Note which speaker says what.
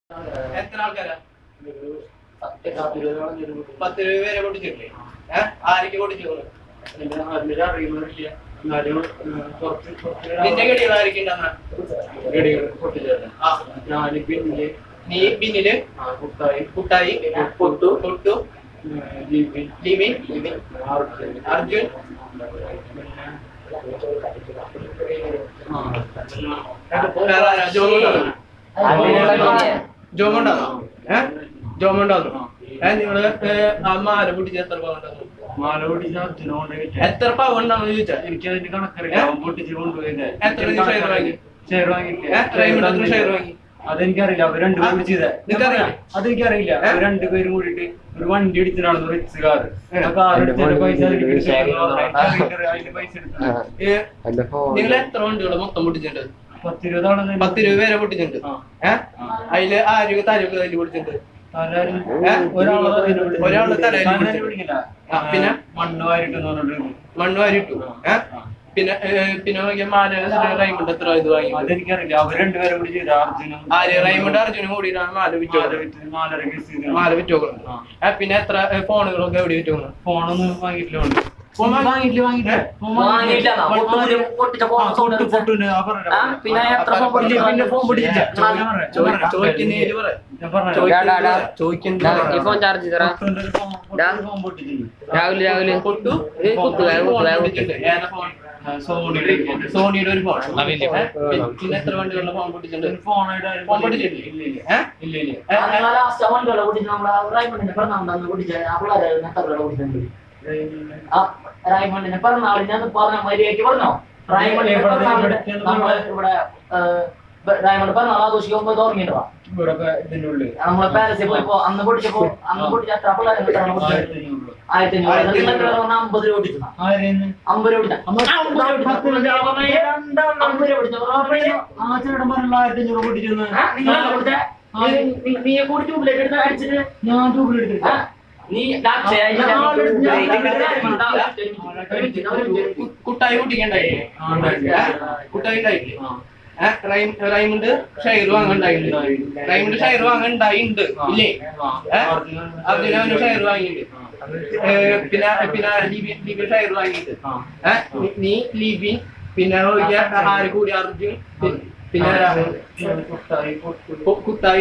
Speaker 1: എത്ര ആൾക്കാരാ പത്ത് രൂപ വരെ പൊട്ടിച്ചിട്ടില്ലേ ഏഹ് ആരൊക്കെ പൊട്ടിച്ചു നിന്റെ ഗഡികൾ ആരൊക്കെ ഉണ്ടാകുന്ന ആ
Speaker 2: ഞാന് പിന്നെ
Speaker 1: നീ പിന്നില്
Speaker 2: കുട്ടായി
Speaker 1: കുട്ടായി പൊട്ടു പൊട്ടു
Speaker 2: ലിബിൻ
Speaker 1: ലിമിൻ
Speaker 2: അർജുൻ
Speaker 1: അർജുൻ വേറെ ആരാ? ജോമുണ്ടാകുന്നു ജോമുണ്ടാകുന്നു ഏഹ് ജോമുണ്ടാകുന്നു ഏഹ് നിങ്ങള് ഏഹ് അമ്മ ആരെ പൊട്ടിച്ച് എത്ര പവൻ ഉണ്ടാകുന്നു
Speaker 2: മാലോടി അർജുനോണ്ട്
Speaker 1: എത്ര പവൻ ഉണ്ടാകുന്നു ചോദിച്ചാ
Speaker 2: എനിക്ക് അതിന്റെ കണക്കറിയാം അവൻ പൊട്ടിച്ച് കൊണ്ടുപോയത്
Speaker 1: എത്ര നീ ഷെയർ വാങ്ങി
Speaker 2: ഷെയർ വാങ്ങിയിട്ട്
Speaker 1: ഏഹ് റൈമണ്ട് എത്ര ഷെയർ വാങ്ങി
Speaker 2: അതെനിക്കറിയില്ല അവർ രണ്ടുപേരും ചെയ്തേ
Speaker 1: നിനക്കറിയില്ലേ?
Speaker 2: അതെനിക്കറിയില്ല
Speaker 1: ഏ?
Speaker 2: അവർ രണ്ടുപേരും കൂടിയിട്ട് ഒരു വണ്ടി എടുത്തിട്ടാണ് റിച്ച് കാർ
Speaker 1: ഏ.
Speaker 2: ആ കാർ
Speaker 3: എന്റെ
Speaker 2: എടുത്തിട്ട് പൈസ
Speaker 3: ഫോണിൽ
Speaker 2: അതിലേക്ക്
Speaker 3: ഷെയർ
Speaker 2: ഇട്ടിട്ട്
Speaker 3: ചെയ്തതാണ്.
Speaker 2: അതിന്റെ അതിന്റെ പൈസ എടുത്തു
Speaker 1: ഏഹ്
Speaker 3: എന്റെ ഫോൺ
Speaker 1: നിങ്ങൾ എത്ര വണ്ടികൾ മൊത്തം പൊട്ടിച്ചിട്ടുണ്ട്
Speaker 2: പത്തിരുപത് ആളെ
Speaker 1: പത്ത് രൂപ വരെ പൊട്ടിച്ചിട്ടുണ്ട്
Speaker 2: ആ.
Speaker 1: ഏഹ് അതില് ആരും താരൊക്കെ തല്ലി പൊട്ടിച്ചിട്ടുണ്ട്
Speaker 2: എല്ലാരും
Speaker 1: ഏ?
Speaker 2: ഒരാളെ തലയിൽ പിടിച്ചു.
Speaker 1: ഒരാളെ തലയിൽ
Speaker 2: തലയിൽ
Speaker 1: പിടിച്ചു.
Speaker 2: പിടിക്കില്ല.
Speaker 1: ആ, പിന്നെ?
Speaker 2: മണ്ണ് വാരിട്ട് എന്ന് പറഞ്ഞിട്ട്
Speaker 1: മണ്ണ് വാരിട്ടു ഏഹ് പിന്നെ ഏഹ്, പിന്നെ നോക്കിയ മാല റൈമണ്ട് എത്ര ഇത് വാങ്ങി
Speaker 2: അതെനിക്കറിയില്ല അവർ രണ്ടുപേരും കൂടി ചെയ്ത അർജുനും
Speaker 1: ആര് റൈമണ്ട് അർജുനും കൂടിയിട്ടാണ് മാല വിറ്റു
Speaker 2: മാല വിറ്റ് മാലര കേസ് ചെയ്ത്
Speaker 1: മാല വിറ്റു നോക്കുന്നത്
Speaker 2: ആ.
Speaker 1: ഏഹ്, പിന്നെ എത്ര ഏഹ്, ഫോണുകളൊക്കെ എവിടെ വിറ്റു നോക്കുന്നത്
Speaker 2: ഫോണൊന്നും വാങ്ങിയിട്ടില്ല
Speaker 1: ഫോൺ വാങ്ങിയിട്ടില്ല വാങ്ങിയിട്ടില്ല
Speaker 4: വാങ്ങിയില്ല പൊട്ടിച്ച ഫോൺ
Speaker 2: പൊട്ടു പൊട്ടുന് ആ പറഞ്ഞ
Speaker 4: ആ, പിന്നെ എത്ര ഫോൺ
Speaker 1: പിന്നെ പിന്നെ ഫോൺ പിടിച്ചില്ല
Speaker 4: ഞാൻ
Speaker 1: ചോദിക്കുന്നതിന് ചോദിക്കുന്നതിന് പറ
Speaker 2: ഞാൻ പറഞ്ഞ
Speaker 3: ഡാ, ഡാ.
Speaker 1: ചോദിക്കുന്നത്
Speaker 3: ഈ ഫോൺ ചാർജ് ചെയ്തറ
Speaker 2: പൊട്ടുന്റെ ഒരു ഫോൺ
Speaker 3: ഡാ.
Speaker 2: പൊട്ടൊരു ഫോൺ പൊട്ടിച്ചില്ല
Speaker 3: രാഹുല് രാഹുല്
Speaker 1: പൊട്ടു
Speaker 3: ഏ, കുത്തു, വേഗം കുത്തു, വേഗം കുത്തു.
Speaker 1: പൊട്ടിച്ചിട്ടുണ്ട് ഏതാ ഫോൺ
Speaker 2: സോണിയുടെ ഒരു ഫോൺ
Speaker 1: സോണിയുടെ ഒരു ഫോൺ
Speaker 3: ആ, വലിയ ഫോൺ.
Speaker 1: ഏഹ്, പിന്നെ എത്ര വണ്ടികളുടെ ഫോൺ പൊട്ടിച്ചിട്ടുണ്ട്
Speaker 2: ഒരു ഫോണായിട്ട് ആരും
Speaker 1: ഫോൺ പൊട്ടിച്ചിട്ടില്ല
Speaker 2: ഇല്ല ഇല്ല
Speaker 1: ഏഹ്?
Speaker 2: ഇല്ല ഇല്ല
Speaker 1: ഏഹ്,
Speaker 4: ലാസ്റ്റ് വണ്ടികളെ പൊട്ടിച്ച് നമ്മളെ റൈമണ്ടിന്റെ പിറന്നാളിന്റെ പൊട്ടിച്ച ആ പിള്ളേരെ നെത്തവിടെ പൊട്ടിച്ചിട്ടുണ്ട് ആ റൈമണ്ടിന്റെ പിറന്നാളിന് ഞാൻ പറഞ്ഞ മര്യാദയ്ക്ക് പറഞ്ഞോ റൈമണ്ടിന്റെ പിറന്നാളിന് നമ്മള് ഇവിടെ റൈമണ്ട് പിറന്നാൾ ആഘോഷിക്കുമ്പോ തുടങ്ങിയിട്ടാ
Speaker 2: ഇവിടെ ഇതിന്റെ ഉള്ളിൽ
Speaker 4: നമ്മളെ പാലസിൽ പോയപ്പോ അന്ന് പൊട്ടിച്ചപ്പോ അന്ന് പൊട്ടിച്ച എത്ര പിള്ളേരെ പൊട്ടിച്ചത്
Speaker 2: ആയിരത്തി അഞ്ഞൂറ് രൂപ.
Speaker 4: ആയിരത്തി അഞ്ഞൂറ് നിങ്ങൾക്ക് പറഞ്ഞ അമ്പത് രൂപ പൊട്ടിച്ചു
Speaker 2: ആരെന്ന്
Speaker 4: അമ്പത് രൂപ പൊട്ടിച്ച അമ്പത് രൂപ പൊട്ടിച്ച അമ്പത് രൂപ പൊട്ടിച്ച
Speaker 2: ആ ചേട്ടൻ പറഞ്ഞ ആയിരത്തി അഞ്ഞൂറ് പൊട്ടിച്ചെന്ന്
Speaker 4: ആ, നിങ്ങളാണ് കൊടുത്തേ? നീ- നീ- നീ കൂടി ട്യൂബിലേക്ക് എടുത്ത് അടിച്ചിട്ട്
Speaker 2: ഞാൻ ട്യൂബിൽ എടുത്തിട്ട്
Speaker 4: ആ, നീ ലാസ്റ്റ് ആയി.
Speaker 2: ഞാൻ ആളെടുത്ത് ഞാൻ
Speaker 4: ഇത്
Speaker 2: ആളെടുത്ത്
Speaker 4: ഇതാ, ലാസ്റ്റ് ഒരു മിനിറ്റ്, ഒരു മിനിറ്റ്.
Speaker 1: കു- കുട്ടായി പൊട്ടിക്കണ്ടായില്ലേ
Speaker 2: ആ, ഉണ്ടായില്ല.
Speaker 1: ഏഹ്? കുട്ടായി ഉണ്ടായില്ലേ
Speaker 2: ആ.
Speaker 1: ഏഹ്? റൈം- റൈമുണ്ട് ഷെയർ വാങ്ങണ്ടായിട്ടുണ്ട് റൈമുണ്ട് ഷെയർ വാങ്ങണ്ടായിണ്ട് ഇല്ലേ ഏഹ്? അതിന് അവന് ഷെയർ വാങ്ങിയിട്ടുണ്ട് ഏഹ്, പിന്നെ പിന്നെ ലിബിൻ ലിബിൻ ഷെയർ വാങ്ങിയിട്ട്
Speaker 2: ആ.
Speaker 1: ഏഹ്? നി- നീ ലിബിൻ പിന്നെ നോക്കിയ ആര് കൂടി അർജുൻ പി- പിന്നെ ആരാ?
Speaker 2: കുട്ടായി പൊട്ടു
Speaker 1: കു- കുത്തായി